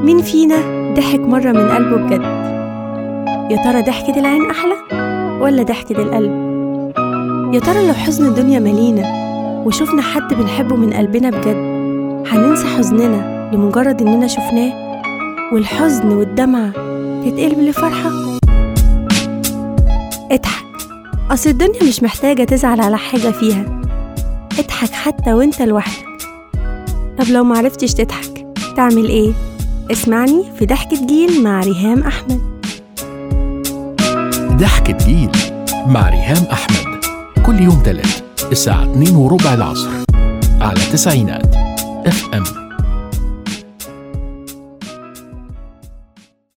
مين فينا ضحك مرة من قلبه بجد يا ترى ضحكة العين أحلى ولا ضحكة القلب يا ترى لو حزن الدنيا مالينا وشوفنا حد بنحبه من قلبنا بجد هننسى حزننا لمجرد إننا شفناه والحزن والدمعة تتقلب لفرحة اضحك أصل الدنيا مش محتاجة تزعل على حاجة فيها اضحك حتى وانت لوحدك طب لو معرفتش تضحك تعمل ايه؟ اسمعني في ضحكة جيل مع ريهام أحمد ضحكة جيل مع ريهام أحمد كل يوم تلات الساعة 2 وربع العصر على تسعينات اف ام